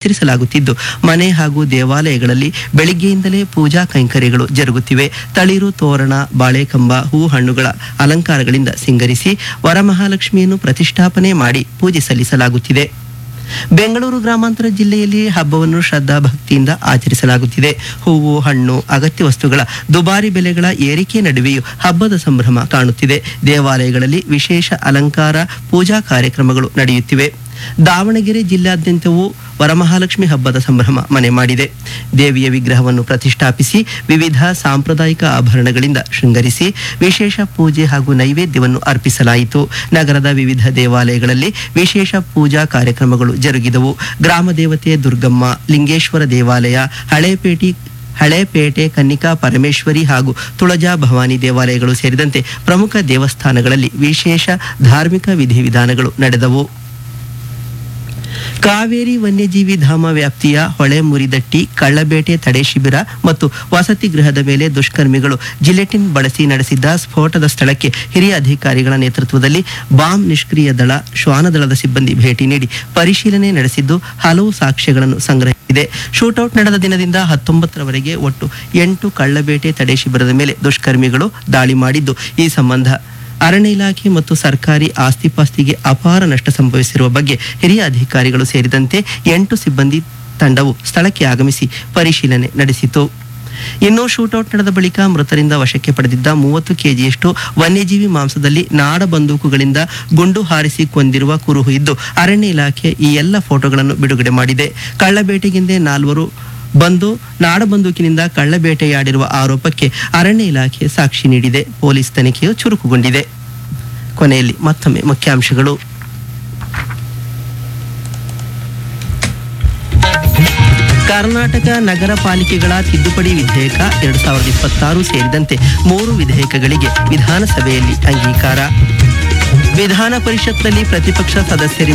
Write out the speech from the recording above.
ಆಚರಿಸಲಾಗುತ್ತಿದ್ದು ಮನೆ ಹಾಗೂ ದೇವಾಲಯಗಳಲ್ಲಿ ಬೆಳಿಗ್ಗೆಯಿಂದಲೇ ಪೂಜಾ ಕೈಂಕರ್ಯಗಳು ಜರುಗುತ್ತಿವೆ ತಳಿರು ತೋರಣ ಬಾಳೆಕಂಬ ಹೂ ಹಣ್ಣುಗಳ ಅಲಂಕಾರಗಳಿಂದ ಸಿಂಗರಿಸಿ ವರಮಹಾಲಕ್ಷ್ಮಿಯನ್ನು ಪ್ರತಿಷ್ಠಾಪನೆ ಮಾಡಿ ಪೂಜೆ ಸಲ್ಲಿಸಲಾಗುತ್ತಿದೆ ಬೆಂಗಳೂರು ಗ್ರಾಮಾಂತರ ಜಿಲ್ಲೆಯಲ್ಲಿ ಹಬ್ಬವನ್ನು ಶ್ರದ್ಧಾ ಭಕ್ತಿಯಿಂದ ಆಚರಿಸಲಾಗುತ್ತಿದೆ ಹೂವು ಹಣ್ಣು ಅಗತ್ಯ ವಸ್ತುಗಳ ದುಬಾರಿ ಬೆಲೆಗಳ ಏರಿಕೆ ನಡುವೆಯೂ ಹಬ್ಬದ ಸಂಭ್ರಮ ಕಾಣುತ್ತಿದೆ ದೇವಾಲಯಗಳಲ್ಲಿ ವಿಶೇಷ ಅಲಂಕಾರ ಪೂಜಾ ಕಾರ್ಯಕ್ರಮಗಳು ನಡೆಯುತ್ತಿವೆ ದಾವಣಗೆರೆ ಜಿಲ್ಲಾದ್ಯಂತವೂ ವರಮಹಾಲಕ್ಷ್ಮಿ ಹಬ್ಬದ ಸಂಭ್ರಮ ಮನೆ ಮಾಡಿದೆ ದೇವಿಯ ವಿಗ್ರಹವನ್ನು ಪ್ರತಿಷ್ಠಾಪಿಸಿ ವಿವಿಧ ಸಾಂಪ್ರದಾಯಿಕ ಆಭರಣಗಳಿಂದ ಶೃಂಗರಿಸಿ ವಿಶೇಷ ಪೂಜೆ ಹಾಗೂ ನೈವೇದ್ಯವನ್ನು ಅರ್ಪಿಸಲಾಯಿತು ನಗರದ ವಿವಿಧ ದೇವಾಲಯಗಳಲ್ಲಿ ವಿಶೇಷ ಪೂಜಾ ಕಾರ್ಯಕ್ರಮಗಳು ಜರುಗಿದವು ಗ್ರಾಮ ದೇವತೆ ದುರ್ಗಮ್ಮ ಲಿಂಗೇಶ್ವರ ದೇವಾಲಯ ಹಳೇಪೇಟೆ ಹಳೇಪೇಟೆ ಕನ್ನಿಕಾ ಪರಮೇಶ್ವರಿ ಹಾಗೂ ತುಳಜಾ ಭವಾನಿ ದೇವಾಲಯಗಳು ಸೇರಿದಂತೆ ಪ್ರಮುಖ ದೇವಸ್ಥಾನಗಳಲ್ಲಿ ವಿಶೇಷ ಧಾರ್ಮಿಕ ವಿಧಿವಿಧಾನಗಳು ನಡೆದವು ಕಾವೇರಿ ವನ್ಯಜೀವಿ ಧಾಮ ವ್ಯಾಪ್ತಿಯ ಹೊಳೆ ಮುರಿದಟ್ಟಿ ಕಳ್ಳಬೇಟೆ ತಡೆ ಶಿಬಿರ ಮತ್ತು ವಸತಿ ಗೃಹದ ಮೇಲೆ ದುಷ್ಕರ್ಮಿಗಳು ಜಿಲೆಟಿನ್ ಬಳಸಿ ನಡೆಸಿದ್ದ ಸ್ಫೋಟದ ಸ್ಥಳಕ್ಕೆ ಹಿರಿಯ ಅಧಿಕಾರಿಗಳ ನೇತೃತ್ವದಲ್ಲಿ ಬಾಂಬ್ ನಿಷ್ಕ್ರಿಯ ದಳ ಶ್ವಾನದಳದ ಸಿಬ್ಬಂದಿ ಭೇಟಿ ನೀಡಿ ಪರಿಶೀಲನೆ ನಡೆಸಿದ್ದು ಹಲವು ಸಾಕ್ಷ್ಯಗಳನ್ನು ಸಂಗ್ರಹಿಸಿದೆ ಶೂಟೌಟ್ ನಡೆದ ದಿನದಿಂದ ಹತ್ತೊಂಬತ್ತರವರೆಗೆ ಒಟ್ಟು ಎಂಟು ಕಳ್ಳಬೇಟೆ ತಡೆ ಶಿಬಿರದ ಮೇಲೆ ದುಷ್ಕರ್ಮಿಗಳು ದಾಳಿ ಮಾಡಿದ್ದು ಈ ಸಂಬಂಧ ಅರಣ್ಯ ಇಲಾಖೆ ಮತ್ತು ಸರ್ಕಾರಿ ಆಸ್ತಿಪಾಸ್ತಿಗೆ ಅಪಾರ ನಷ್ಟ ಸಂಭವಿಸಿರುವ ಬಗ್ಗೆ ಹಿರಿಯ ಅಧಿಕಾರಿಗಳು ಸೇರಿದಂತೆ ಎಂಟು ಸಿಬ್ಬಂದಿ ತಂಡವು ಸ್ಥಳಕ್ಕೆ ಆಗಮಿಸಿ ಪರಿಶೀಲನೆ ನಡೆಸಿತು ಇನ್ನು ಶೂಟೌಟ್ ನಡೆದ ಬಳಿಕ ಮೃತರಿಂದ ವಶಕ್ಕೆ ಪಡೆದಿದ್ದ ಮೂವತ್ತು ಕೆಜಿಯಷ್ಟು ವನ್ಯಜೀವಿ ಮಾಂಸದಲ್ಲಿ ನಾಡ ಬಂದೂಕುಗಳಿಂದ ಗುಂಡು ಹಾರಿಸಿ ಕೊಂದಿರುವ ಕುರುಹು ಇದ್ದು ಅರಣ್ಯ ಇಲಾಖೆ ಈ ಎಲ್ಲ ಫೋಟೋಗಳನ್ನು ಬಿಡುಗಡೆ ಮಾಡಿದೆ ಕಳ್ಳಬೇಟೆಗೆಂದೇ ನಾಲ್ವರು ಬಂದು ನಾಡಬಂದೂಕಿನಿಂದ ಕಳ್ಳಬೇಟೆಯಾಡಿರುವ ಆರೋಪಕ್ಕೆ ಅರಣ್ಯ ಇಲಾಖೆ ಸಾಕ್ಷಿ ನೀಡಿದೆ ಪೊಲೀಸ್ ತನಿಖೆಯು ಚುರುಕುಗೊಂಡಿದೆ ಕೊನೆಯಲ್ಲಿ ಮತ್ತೊಮ್ಮೆ ಮುಖ್ಯಾಂಶಗಳು ಕರ್ನಾಟಕ ನಗರ ಪಾಲಿಕೆಗಳ ತಿದ್ದುಪಡಿ ವಿಧೇಯಕ ಎರಡ್ ಸಾವಿರದ ಇಪ್ಪತ್ತಾರು ಸೇರಿದಂತೆ ಮೂರು ವಿಧೇಯಕಗಳಿಗೆ ವಿಧಾನಸಭೆಯಲ್ಲಿ ಅಂಗೀಕಾರ ವಿಧಾನ ಪರಿಷತ್ನಲ್ಲಿ ಪ್ರತಿಪಕ್ಷ ಸದಸ್ಯರಿಂದ